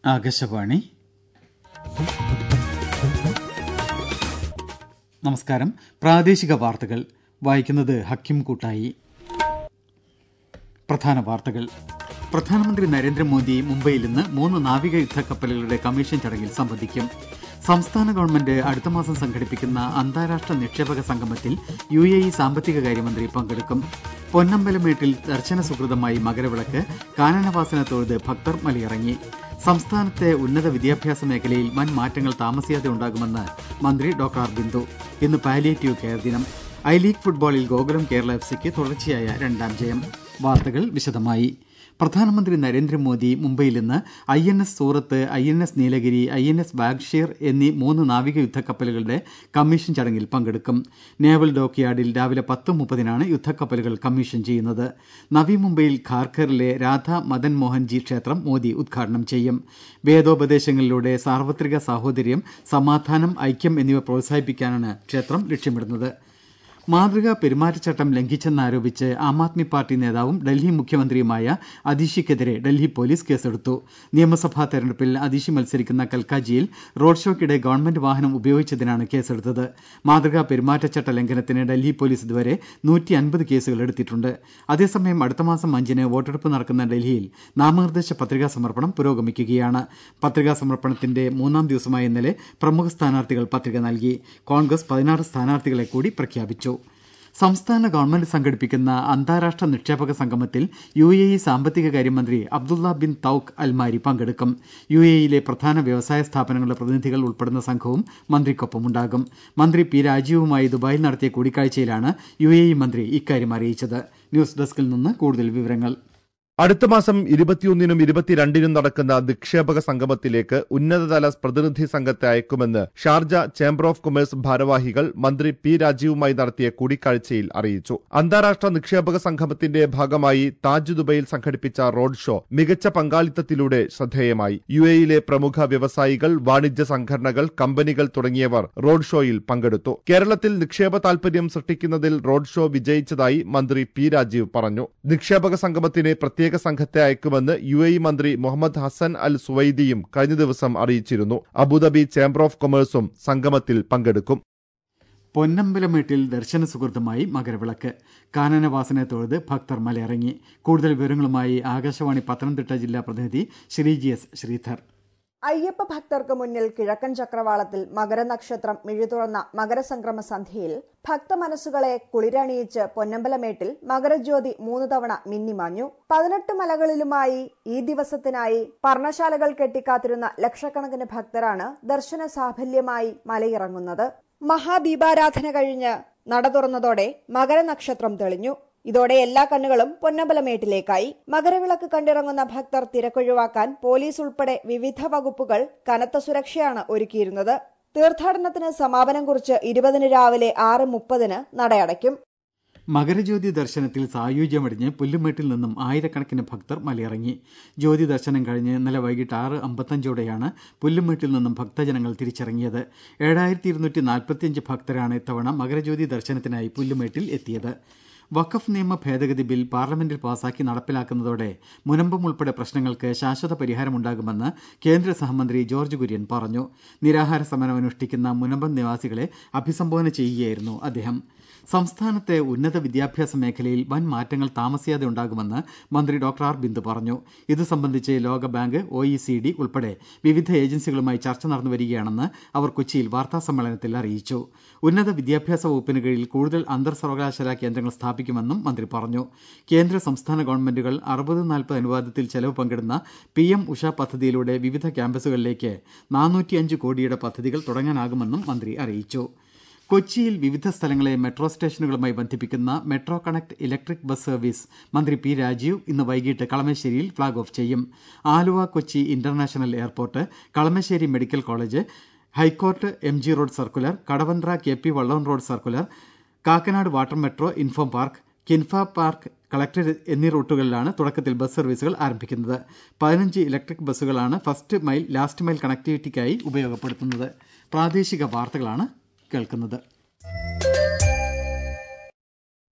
ആകാശവാണി നമസ്കാരം പ്രാദേശിക വാർത്തകൾ വായിക്കുന്നത് ഹക്കിം കൂട്ടായി പ്രധാന വാർത്തകൾ പ്രധാനമന്ത്രി നരേന്ദ്രമോദി മുംബൈയിൽ ഇന്ന് മൂന്ന് നാവിക യുദ്ധ കപ്പലുകളുടെ കമ്മീഷൻ ചടങ്ങിൽ സംബന്ധിക്കും സംസ്ഥാന ഗവൺമെന്റ് അടുത്ത മാസം സംഘടിപ്പിക്കുന്ന അന്താരാഷ്ട്ര നിക്ഷേപക സംഗമത്തിൽ യു എ ഇ സാമ്പത്തിക കാര്യമന്ത്രി പങ്കെടുക്കും പൊന്നമ്പലമേട്ടിൽ ദർശന സുഹൃതമായി മകരവിളക്ക് കാനനവാസന തൊഴുത് ഭക്തർ മലയിറങ്ങി സംസ്ഥാനത്തെ ഉന്നത വിദ്യാഭ്യാസ മേഖലയിൽ വൻ മാറ്റങ്ങൾ താമസിയാതെ ഉണ്ടാകുമെന്ന് മന്ത്രി ഡോക്ടർ ആർ ബിന്ദു ഇന്ന് പാലിയേറ്റീവ് കെയർ ദിനം ഐ ലീഗ് ഫുട്ബോളിൽ ഗോകുലം കേരള എഫ് സിക്ക് തുടർച്ചയായ രണ്ടാം ജയം വാർത്തകൾ വിശദമായി പ്രധാനമന്ത്രി നരേന്ദ്രമോദി മുംബൈയിൽ ഇന്ന് I N S Surat I N S Nilgiri I N S Vagsheer എന്നീ മൂന്ന് നാവിക യുദ്ധക്കപ്പലുകളുടെ കമ്മീഷൻ ചടങ്ങിൽ പങ്കെടുക്കും നേവൽ ഡോക്യാർഡിൽ രാവിലെ പത്ത് മുപ്പതിനാണ് യുദ്ധക്കപ്പലുകൾ കമ്മീഷൻ ചെയ്യുന്നത് നവി മുംബൈയിൽ ഖാർഖറിലെ രാധ മദൻ മോഹൻജി ക്ഷേത്രം മോദി ഉദ്ഘാടനം ചെയ്യും വേദോപദേശങ്ങളിലൂടെ സാർവത്രിക സാഹോദര്യം സമാധാനം ഐക്യം എന്നിവ പ്രോത്സാഹിപ്പിക്കാനാണ് ക്ഷേത്രം ലക്ഷ്യമിടുന്നത് മാതൃകാ പെരുമാറ്റച്ചട്ടം ലംഘിച്ചെന്നാരോപിച്ച് ആം ആദ്മി പാർട്ടി നേതാവും ഡൽഹി മുഖ്യമന്ത്രിയുമായ അതീഷിക്കെതിരെ ഡൽഹി പോലീസ് കേസെടുത്തു നിയമസഭാ തെരഞ്ഞെടുപ്പിൽ അതീഷി മത്സരിക്കുന്ന കൽക്കാജിയിൽ റോഡ് ഷോയ്ക്കിടെ ഗവൺമെന്റ് വാഹനം ഉപയോഗിച്ചതിനാണ് കേസെടുത്തത് മാതൃകാ പെരുമാറ്റച്ചട്ട ലംഘനത്തിന് ഡൽഹി പോലീസ് ഇതുവരെ നൂറ്റി അൻപത് കേസുകൾ എടുത്തിട്ടുണ്ട് അതേസമയം അടുത്ത മാസം അഞ്ചിന് വോട്ടെടുപ്പ് നടക്കുന്ന ഡൽഹിയിൽ നാമനിർദ്ദേശ പത്രികാ സമർപ്പണം പുരോഗമിക്കുകയാണ് പത്രികാ സമർപ്പണത്തിന്റെ മൂന്നാം ദിവസമായ ഇന്നലെ പ്രമുഖ സ്ഥാനാർത്ഥികൾ പത്രിക നൽകി കോൺഗ്രസ് പതിനാറ് സ്ഥാനാർത്ഥികളെ കൂടി പ്രഖ്യാപിച്ചു സംസ്ഥാന ഗവൺമെന്റ് സംഘടിപ്പിക്കുന്ന അന്താരാഷ്ട്ര നിക്ഷേപക സംഗമത്തിൽ യു എ ഇ സാമ്പത്തിക കാര്യമന്ത്രി അബ്ദുള്ള ബിൻ തൌക്ക് അൽമാരി പങ്കെടുക്കും യു എ ഇയിലെ പ്രധാന വ്യവസായ സ്ഥാപനങ്ങളുടെ പ്രതിനിധികൾ ഉൾപ്പെടുന്ന സംഘവും മന്ത്രിക്കൊപ്പമുണ്ടാകും മന്ത്രി പി രാജീവുമായി ദുബായിൽ നടത്തിയ കൂടിക്കാഴ്ചയിലാണ് യു എ ഇ മന്ത്രി ഇക്കാര്യം അറിയിച്ചത് ന്യൂസ് ഡെസ്കിൽ നിന്ന് കൂടുതൽ വിവരങ്ങൾ അടുത്ത മാസം ഇരുപത്തിയൊന്നിനും ഇരുപത്തിരണ്ടിനും നടക്കുന്ന നിക്ഷേപക സംഗമത്തിലേക്ക് ഉന്നതതല പ്രതിനിധി സംഘത്തെ അയക്കുമെന്ന് ഷാർജ ചേംബർ ഓഫ് കൊമേഴ്സ് ഭാരവാഹികൾ മന്ത്രി പി രാജീവുമായി നടത്തിയ കൂടിക്കാഴ്ചയിൽ അറിയിച്ചു അന്താരാഷ്ട്ര നിക്ഷേപക സംഗമത്തിന്റെ ഭാഗമായി താജ് ദുബൈയിൽ സംഘടിപ്പിച്ച റോഡ് ഷോ മികച്ച പങ്കാളിത്തത്തിലൂടെ ശ്രദ്ധേയമായി യു എയിലെ പ്രമുഖ വ്യവസായികൾ വാണിജ്യ സംഘടനകൾ കമ്പനികൾ തുടങ്ങിയവർ റോഡ് ഷോയിൽ പങ്കെടുത്തു കേരളത്തിൽ നിക്ഷേപ താൽപര്യം സൃഷ്ടിക്കുന്നതിൽ റോഡ് ഷോ വിജയിച്ചതായി മന്ത്രി പി രാജീവ് പറഞ്ഞു നിക്ഷേപക സംഗമത്തിന് പ്രത്യേക പ്രത്യേക സംഘത്തെ അയക്കുമെന്ന് യു എ മന്ത്രി മുഹമ്മദ് ഹസൻ അൽ സുവൈദിയും കഴിഞ്ഞ ദിവസം അറിയിച്ചിരുന്നു അബുദാബി ചേംബർ ഓഫ് കൊമേഴ്സും സംഗമത്തിൽ പങ്കെടുക്കും പൊന്നമ്പലമേട്ടിൽ ദർശന സുഹൃത്തുമായി മകരവിളക്ക് കാനനവാസനെ തൊഴുത് ഭക്തർ മലയിറങ്ങി കൂടുതൽ വിവരങ്ങളുമായി ആകാശവാണി പത്തനംതിട്ട ജില്ലാ പ്രതിനിധി ശ്രീജി എസ് ശ്രീധർ അയ്യപ്പ ഭക്തർക്ക് മുന്നിൽ കിഴക്കൻ ചക്രവാളത്തിൽ മകരനക്ഷത്രം മിഴുതുറന്ന മകരസംക്രമ സന്ധ്യയിൽ ഭക്തമനസ്സുകളെ കുളിരണിയിച്ച് പൊന്നമ്പലമേട്ടിൽ മകരജ്യോതി മൂന്ന് തവണ മിന്നിമാഞ്ഞു പതിനെട്ട് മലകളിലുമായി ഈ ദിവസത്തിനായി പർണശാലകൾ കെട്ടിക്കാത്തിരുന്ന ലക്ഷക്കണക്കിന് ഭക്തരാണ് ദർശന സാഫല്യമായി മലയിറങ്ങുന്നത് മഹാദീപാരാധന കഴിഞ്ഞ് നട തുറന്നതോടെ മകരനക്ഷത്രം തെളിഞ്ഞു ഇതോടെ എല്ലാ കണ്ണുകളും പൊന്നമ്പലമേട്ടിലേക്കായി മകരവിളക്ക് കണ്ടിറങ്ങുന്ന ഭക്തർ തിരക്കൊഴിവാക്കാൻ പോലീസ് ഉൾപ്പെടെ വിവിധ വകുപ്പുകൾ കനത്ത സുരക്ഷയാണ് ഒരുക്കിയിരുന്നത് തീർത്ഥാടനത്തിന് സമാപനം കുറിച്ച് ഇരുപതിന് രാവിലെ ആറ് മുപ്പതിന് നടയടയ്ക്കും മകരജ്യോതി ദർശനത്തിൽ സായുജ്യമടിഞ്ഞ് പുല്ലുമേട്ടിൽ നിന്നും ആയിരക്കണക്കിന് ഭക്തർ മലയിറങ്ങി ജ്യോതി ദർശനം കഴിഞ്ഞ് ഇന്നലെ വൈകിട്ട് ആറ് അമ്പത്തഞ്ചോടെയാണ് പുല്ലുമേട്ടിൽ നിന്നും ഭക്തജനങ്ങൾ തിരിച്ചിറങ്ങിയത് ഏഴായിരത്തി ഇരുന്നൂറ്റി നാൽപ്പത്തിയഞ്ച് ഭക്തരാണ് ഇത്തവണ മകരജ്യോതി ദർശനത്തിനായി പുല്ലുമേട്ടിൽ എത്തിയത് വഖഫ് നിയമ ഭേദഗതി ബിൽ പാർലമെന്റിൽ പാസാക്കി നടപ്പിലാക്കുന്നതോടെ മുനമ്പം ഉൾപ്പെടെ പ്രശ്നങ്ങൾക്ക് ശാശ്വത പരിഹാരമുണ്ടാകുമെന്ന് കേന്ദ്ര സഹമന്ത്രി ജോർജ് കുര്യൻ പറഞ്ഞു നിരാഹാര സമരം അനുഷ്ഠിക്കുന്ന മുനമ്പം നിവാസികളെ അഭിസംബോധന ചെയ്യുകയായിരുന്നു അദ്ദേഹം സംസ്ഥാനത്തെ ഉന്നത വിദ്യാഭ്യാസ മേഖലയിൽ വൻ മാറ്റങ്ങൾ താമസിയാതെ ഉണ്ടാകുമെന്ന് മന്ത്രി ഡോക്ടർ ആർ ബിന്ദു പറഞ്ഞു ഇത് സംബന്ധിച്ച് ലോകബാങ്ക് ഒ ഇ സി ഡി ഉൾപ്പെടെ വിവിധ ഏജൻസികളുമായി ചർച്ച നടന്നു വരികയാണെന്ന് അവർ കൊച്ചിയിൽ വാർത്താസമ്മേളനത്തിൽ അറിയിച്ചു ഉന്നത വിദ്യാഭ്യാസ വകുപ്പിന് കീഴിൽ കൂടുതൽ അന്തർ സർവകലാശാല കേന്ദ്രങ്ങൾ സ്ഥാപിക്കുമെന്നും മന്ത്രി പറഞ്ഞു കേന്ദ്ര സംസ്ഥാന ഗവൺമെന്റുകൾ അറുപത് നാൽപ്പത് അനുപാതത്തിൽ ചെലവ് പങ്കിടുന്ന പി എം ഉഷ പദ്ധതിയിലൂടെ വിവിധ ക്യാമ്പസുകളിലേക്ക് നാനൂറ്റിയഞ്ച് കോടിയുടെ പദ്ധതികൾ തുടങ്ങാനാകുമെന്നും മന്ത്രി അറിയിച്ചു കൊച്ചിയിൽ വിവിധ സ്ഥലങ്ങളെ മെട്രോ സ്റ്റേഷനുകളുമായി ബന്ധിപ്പിക്കുന്ന metro connect electric bus service മന്ത്രി പി രാജീവ് ഇന്ന് വൈകിട്ട് കളമശ്ശേരിയിൽ ഫ്ളാഗ് ഓഫ് ചെയ്യും Aluva Kochi international airport Kalamassery medical college high court M G road circular Kadavanthra K P Vallon road circular Kakkanad water metro inform park Kinfra park collector എന്നീ റൂട്ടുകളിലാണ് തുടക്കത്തിൽ ബസ് സർവീസുകൾ ആരംഭിക്കുന്നത് പതിനഞ്ച് ഇലക്ട്രിക് ബസ്സുകളാണ് ഫസ്റ്റ് മൈൽ ലാസ്റ്റ് മൈൽ കണക്ടിവിറ്റിക്കായി ഉപയോഗപ്പെടുത്തുന്നത് പ്രാദേശിക വാർത്തകളാണ് കേൾക്കുന്നത്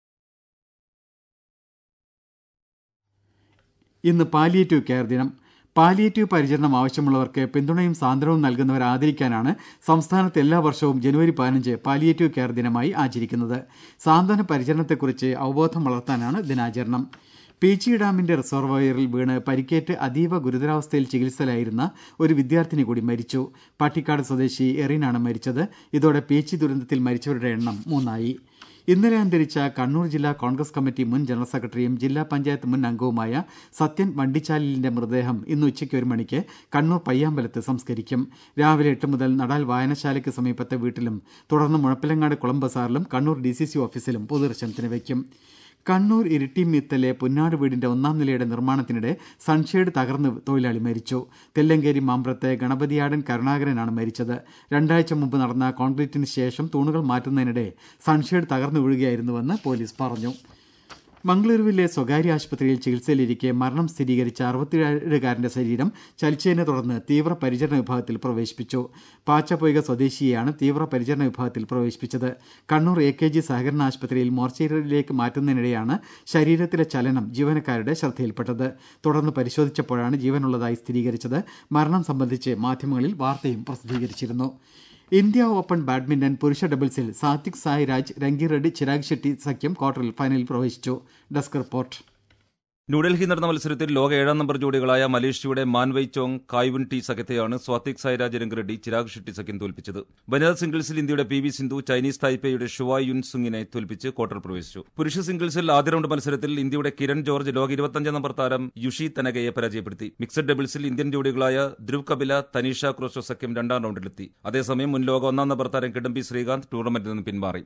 ഇന്ന് പാലിയേറ്റീവ് കെയർ ദിനം പാലിയേറ്റീവ് പരിചരണം ആവശ്യമുള്ളവർക്ക് പിന്തുണയും സാന്ത്വനവും നൽകുന്നവരെ ആദരിക്കാനാണ് സംസ്ഥാനത്ത് എല്ലാ വർഷവും ജനുവരി പതിനഞ്ച് പാലിയേറ്റീവ് കെയർ ദിനമായി ആചരിക്കുന്നത് സാന്ത്വന പരിചരണത്തെക്കുറിച്ച് അവബോധം വളർത്താനാണ് ദിനാചരണം പീച്ചി ഡാമിന്റെ റിസർവോയറിൽ വീണ് പരിക്കേറ്റ് അതീവ ഗുരുതരാവസ്ഥയിൽ ചികിത്സയിലായിരുന്ന ഒരു വിദ്യാർത്ഥിനി കൂടി മരിച്ചു പാട്ടിക്കാട് സ്വദേശി എറിനാണ് മരിച്ചത് ഇതോടെ പീച്ചി ദുരന്തത്തിൽ മരിച്ചവരുടെ എണ്ണം മൂന്നായി ഇന്നലെ അന്തരിച്ച കണ്ണൂർ ജില്ലാ കോൺഗ്രസ് കമ്മിറ്റി മുൻ ജനറൽ സെക്രട്ടറിയും ജില്ലാ പഞ്ചായത്ത് മുൻ അംഗവുമായ സത്യൻ വണ്ടിച്ചാലിലിന്റെ മൃതദേഹം ഇന്ന് ഉച്ചയ്ക്ക് ഒരു മണിക്ക് കണ്ണൂർ പയ്യാമ്പലത്ത് സംസ്കരിക്കും രാവിലെ എട്ട് മുതൽ നടാൽ വായനശാലയ്ക്ക് സമീപത്തെ വീട്ടിലും തുടർന്ന് മുഴപ്പിലങ്ങാട് കുളം ബസാറിലും കണ്ണൂർ ഡി സി സി ഓഫീസിലും പൊതുദർശനത്തിന് വയ്ക്കും കണ്ണൂർ ഇരിട്ടി മിത്തലെ പുന്നാട് വീടിന്റെ ഒന്നാം നിലയുടെ നിർമ്മാണത്തിനിടെ സൺഷെയ്ഡ് തകർന്ന് തൊഴിലാളി മരിച്ചു തെല്ലങ്കേരി മാമ്പ്രത്തെ ഗണപതിയാടൻ കരുണാകരനാണ് മരിച്ചത് രണ്ടാഴ്ച മുമ്പ് നടന്ന കോൺക്രീറ്റിന് ശേഷം തൂണുകൾ മാറ്റുന്നതിനിടെ സൺഷെയ്ഡ് തകർന്നു വീഴുകയായിരുന്നുവെന്ന് പോലീസ് പറഞ്ഞു മംഗളൂരുവിലെ സ്വകാര്യ ആശുപത്രിയിൽ ചികിത്സയിലിരിക്കെ മരണം സ്ഥിരീകരിച്ച അറുപത്തിയേഴുകാരന്റെ ശരീരം ചലിച്ചതിനെ തുടർന്ന് തീവ്ര പരിചരണ വിഭാഗത്തിൽ പ്രവേശിപ്പിച്ചു പാച്ചപ്പൊയ്ക സ്വദേശിയെയാണ് തീവ്ര പരിചരണ വിഭാഗത്തിൽ പ്രവേശിപ്പിച്ചത് കണ്ണൂർ എ കെ ജി സഹകരണ ആശുപത്രിയിൽ മോർച്ചറിയിലേക്ക് മാറ്റുന്നതിനിടെയാണ് ശരീരത്തിലെ ചലനം ജീവനക്കാരുടെ ശ്രദ്ധയിൽപ്പെട്ടത് തുടർന്ന് പരിശോധിച്ചപ്പോഴാണ് ജീവനുള്ളതായി സ്ഥിരീകരിച്ചത് മരണം സംബന്ധിച്ച് മാധ്യമങ്ങളിൽ വാർത്തയും പ്രസിദ്ധീകരിച്ചിരുന്നു ഇന്ത്യ ഓപ്പൺ ബാഡ്മിന്റൺ പുരുഷ ഡബിൾസിൽ സാത്വിക് സായ് രാജ് രംഗിറെഡ്ഡി ചിരാഗ് ഷെട്ടി സഖ്യം ക്വാർട്ടറിൽ ഫൈനലിൽ പ്രവേശിച്ചു ഡെസ്ക് റിപ്പോർട്ട് ന്യൂഡൽഹി നടന്ന മത്സരത്തിൽ ലോക ഏഴാം നമ്പർ ജോഡികളായ മലേഷ്യയുടെ മാൻവൈ ചോങ് കായ്വുൻ ടി സഖ്യത്തെയാണ് സ്വാതിക് സായ്രാജ് രംഗറെഡ്ഡി ചിരാഗ് ഷെട്ടി സഖ്യം തോൽപ്പിച്ചത് വനിതാ സിംഗിൾസിൽ ഇന്ത്യയുടെ പി വി സിന്ധു ചൈനീസ് തായ്പേയുടെ ഷുവായ് യുൻ സുങ്ങിനെ തോൽപ്പിച്ച് ക്വാർട്ടർ പ്രവേശിച്ചു പുരുഷ സിംഗിൾസിൽ ആദ്യ റൌണ്ട് മത്സരത്തിൽ ഇന്ത്യയുടെ കിരൺ ജോർജ് ലോക ഇരുപത്തഞ്ചാം നമ്പർ താരം യുഷി തനകയെ പരാജയപ്പെടുത്തി മിക്സഡ് ഡബിൾസിൽ ഇന്ത്യൻ ജോഡികളായ ധ്രുവ് കപില തനീഷ ക്രോസ്റ്റോ സഖ്യം രണ്ടാം റൌണ്ടിലെത്തി അതേസമയം മുൻ ലോക ഒന്നാം നമ്പർ താരം കിഡംബി ശ്രീകാന്ത് ടൂർണമെന്റിൽ നിന്ന് പിന്മാറി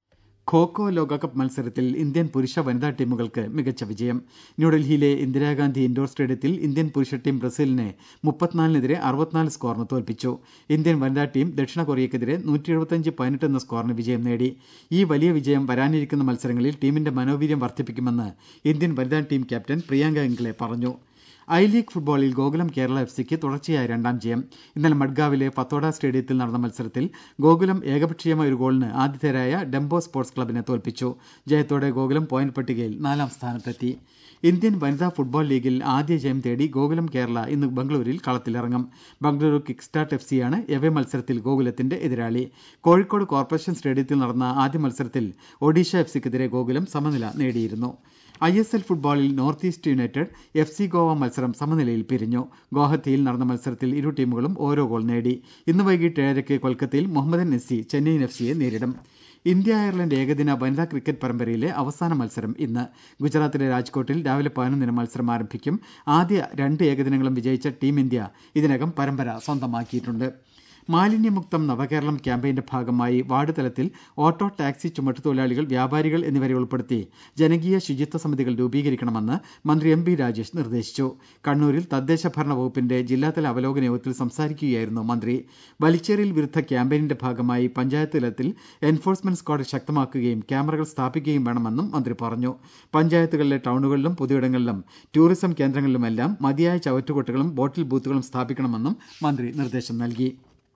ഖോഖോ ലോകകപ്പ് മത്സരത്തിൽ ഇന്ത്യൻ പുരുഷ വനിതാ ടീമുകൾക്ക് മികച്ച വിജയം ന്യൂഡൽഹിയിലെ ഇന്ദിരാഗാന്ധി ഇൻഡോർ സ്റ്റേഡിയത്തിൽ ഇന്ത്യൻ പുരുഷ ടീം ബ്രസീലിനെ മുപ്പത്തിനാലിനെതിരെ അറുപത്തിനാല് സ്കോറിന് തോൽപ്പിച്ചു ഇന്ത്യൻ വനിതാ ടീം ദക്ഷിണ കൊറിയക്കെതിരെ നൂറ്റി എഴുപത്തിയഞ്ച് പതിനെട്ട് എന്ന സ്കോറിന് വിജയം നേടി ഈ വലിയ വിജയം വരാനിരിക്കുന്ന മത്സരങ്ങളിൽ ടീമിന്റെ മനോവീര്യം വർദ്ധിപ്പിക്കുമെന്ന് ഇന്ത്യൻ വനിതാ ടീം ക്യാപ്റ്റൻ പ്രിയാങ്ക ഇംഗ്ലെ പറഞ്ഞു ഐ ലീഗ് ഫുട്ബോളിൽ ഗോകുലം കേരള എഫ് സിക്ക് തുടർച്ചയായ രണ്ടാം ജയം ഇന്നലെ മഡ്ഗാവിലെ പത്തോഡ സ്റ്റേഡിയത്തിൽ നടന്ന മത്സരത്തിൽ ഗോകുലം ഏകപക്ഷീയമായ ഒരു ഗോളിന് ആതിഥേയരായ ഡെംബോ സ്പോർട്സ് ക്ലബിനെ തോൽപ്പിച്ചു ജയത്തോടെ ഗോകുലം പോയിന്റ് പട്ടികയിൽ നാലാം സ്ഥാനത്തെത്തി ഇന്ത്യൻ വനിതാ ഫുട്ബോൾ ലീഗിൽ ആദ്യ ജയം തേടി ഗോകുലം കേരള ഇന്ന് ബംഗളൂരിൽ കളത്തിലിറങ്ങും ബംഗളൂരു കിക്ക് സ്റ്റാർട്ട് എഫ് സിയാണ് എവേ മത്സരത്തിൽ ഗോകുലത്തിന്റെ എതിരാളി കോഴിക്കോട് കോർപ്പറേഷൻ സ്റ്റേഡിയത്തിൽ നടന്ന ആദ്യ മത്സരത്തിൽ ഒഡീഷ എഫ് സിക്കെതിരെ ഗോകുലം സമനില നേടിയിരുന്നു ഐ എസ് എൽ ഫുട്ബോളിൽ north east united F C Goa മത്സരം സമനിലയിൽ പിരിഞ്ഞു ഗോഹത്തിയിൽ നടന്ന മത്സരത്തിൽ ഇരു ടീമുകളും ഓരോ ഗോൾ നേടി ഇന്ന് വൈകിട്ട് ഏഴരയ്ക്ക് കൊൽക്കത്തയിൽ മുഹമ്മദൻ എസ്സി ചെന്നൈയിൻ എഫ് സിയെ നേരിടും ഇന്ത്യ അയർലൻഡ് ഏകദിന വനിതാ ക്രിക്കറ്റ് പരമ്പരയിലെ അവസാന മത്സരം ഇന്ന് ഗുജറാത്തിലെ രാജ്കോട്ടിൽ രാവിലെ പതിനൊന്നിന് മത്സരം ആരംഭിക്കും ആദ്യ രണ്ട് ഏകദിനങ്ങളും വിജയിച്ച ടീം ഇന്ത്യ ഇതിനകം പരമ്പര സ്വന്തമാക്കിയിട്ടുണ്ട് മാലിന്യമുക്തം നവകേരളം ക്യാമ്പയിന്റെ ഭാഗമായി വാർഡ് തലത്തിൽ ഓട്ടോ ടാക്സി ചുമട്ടുതൊഴിലാളികൾ വ്യാപാരികൾ എന്നിവരെ ഉൾപ്പെടുത്തി ജനകീയ ശുചിത്വ സമിതികൾ രൂപീകരിക്കണമെന്ന് മന്ത്രി എം ബി രാജേഷ് നിർദ്ദേശിച്ചു കണ്ണൂരിൽ തദ്ദേശ ഭരണ വകുപ്പിന്റെ ജില്ലാതല അവലോകന യോഗത്തിൽ സംസാരിക്കുകയായിരുന്നു മന്ത്രി വലിച്ചേറിയൽ വിരുദ്ധ ക്യാമ്പയിനിന്റെ ഭാഗമായി പഞ്ചായത്ത് തലത്തിൽ എൻഫോഴ്സ്മെന്റ് സ്ക്വാഡ് ശക്തമാക്കുകയും ക്യാമറകൾ സ്ഥാപിക്കുകയും വേണമെന്നും മന്ത്രി പറഞ്ഞു പഞ്ചായത്തുകളിലെ ടൌണുകളിലും പൊതുയിടങ്ങളിലും ടൂറിസം കേന്ദ്രങ്ങളിലുമെല്ലാം മതിയായ ചവറ്റുകൊട്ടുകളും ബോട്ടിൽ ബൂത്തുകളും സ്ഥാപിക്കണമെന്നും മന്ത്രി നിർദ്ദേശം നൽകി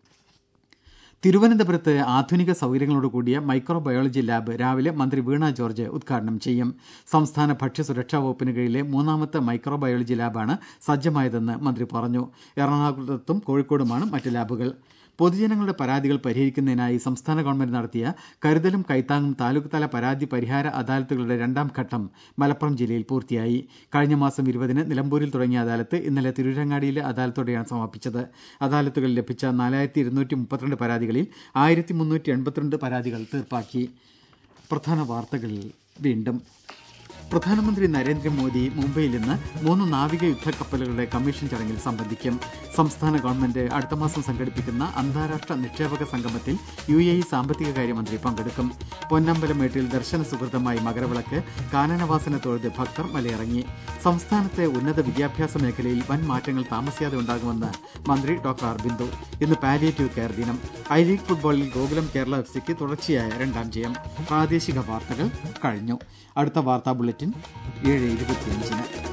തിരുവനന്തപുരത്ത് ആധുനിക സൗകര്യങ്ങളോടുകൂടിയ മൈക്രോബയോളജി ലാബ് രാവിലെ മന്ത്രി വീണ ജോർജ് ഉദ്ഘാടനം ചെയ്യും സംസ്ഥാന ഭക്ഷ്യസുരക്ഷാ വകുപ്പിന് കീഴിലെ മൂന്നാമത്തെ മൈക്രോബയോളജി ലാബാണ് സജ്ജമായതെന്ന് മന്ത്രി പറഞ്ഞു എറണാകുളത്തും കോഴിക്കോടുമാണ് മറ്റ് ലാബുകൾ പൊതുജനങ്ങളുടെ പരാതികൾ പരിഹരിക്കുന്നതിനായി സംസ്ഥാന ഗവൺമെന്റ് നടത്തിയ കരുതലും കൈത്താങ്ങും താലൂക്ക് തല പരാതി പരിഹാര അദാലത്തുകളുടെ രണ്ടാം ഘട്ടം മലപ്പുറം ജില്ലയിൽ പൂർത്തിയായി കഴിഞ്ഞ മാസം ഇരുപതിന് നിലമ്പൂരിൽ തുടങ്ങിയ അദാലത്ത് ഇന്നലെ തിരൂരങ്ങാടിയിലെ അദാലത്തോടെയാണ് സമാപിച്ചത് അദാലത്തുകളിൽ ലഭിച്ച നാലായിരത്തി ഇരുന്നൂറ്റി മുപ്പത്തിരണ്ട് പരാതികളിൽ ആയിരത്തി മുന്നൂറ്റി എൺപത്തിരണ്ട് പരാതികൾ തീർപ്പാക്കി പ്രധാന വാർത്തകൾ വീണ്ടും പ്രധാനമന്ത്രി നരേന്ദ്രമോദി മുംബൈയിൽ ഇന്ന് മൂന്ന് നാവിക യുദ്ധക്കപ്പലുകളുടെ കമ്മീഷൻ ചടങ്ങിൽ സംബന്ധിക്കും സംസ്ഥാന ഗവൺമെന്റ് അടുത്ത മാസം സംഘടിപ്പിക്കുന്ന അന്താരാഷ്ട്ര നിക്ഷേപക സംഗമത്തിൽ യു എ ഇ സാമ്പത്തിക കാര്യമന്ത്രി പങ്കെടുക്കും പൊന്നമ്പലമേട്ടിൽ ദർശന സുഹൃതമായി മകരവിളക്ക് കാനനവാസന തൊഴുത് ഭക്തർ മലയിറങ്ങി സംസ്ഥാനത്തെ ഉന്നത വിദ്യാഭ്യാസ മേഖലയിൽ വൻ മാറ്റങ്ങൾ താമസിയാതെ ഉണ്ടാകുമെന്ന് മന്ത്രി ഡോക്ടർ ആർ ബിന്ദു ഇന്ന് പാലിയേറ്റീവ് കെയർ ദിനം ഐ ലീഗ് ഫുട്ബോളിൽ ഗോകുലം കേരള എഫ് സിക്ക് തുടർച്ചയായ രണ്ടാം ജയം പ്രാദേശിക വാർത്തകൾ കഴിഞ്ഞു അടുത്ത വാർത്താ ബുള്ളറ്റിൻ ഏഴ് ഇരുപത്തിയഞ്ചിന്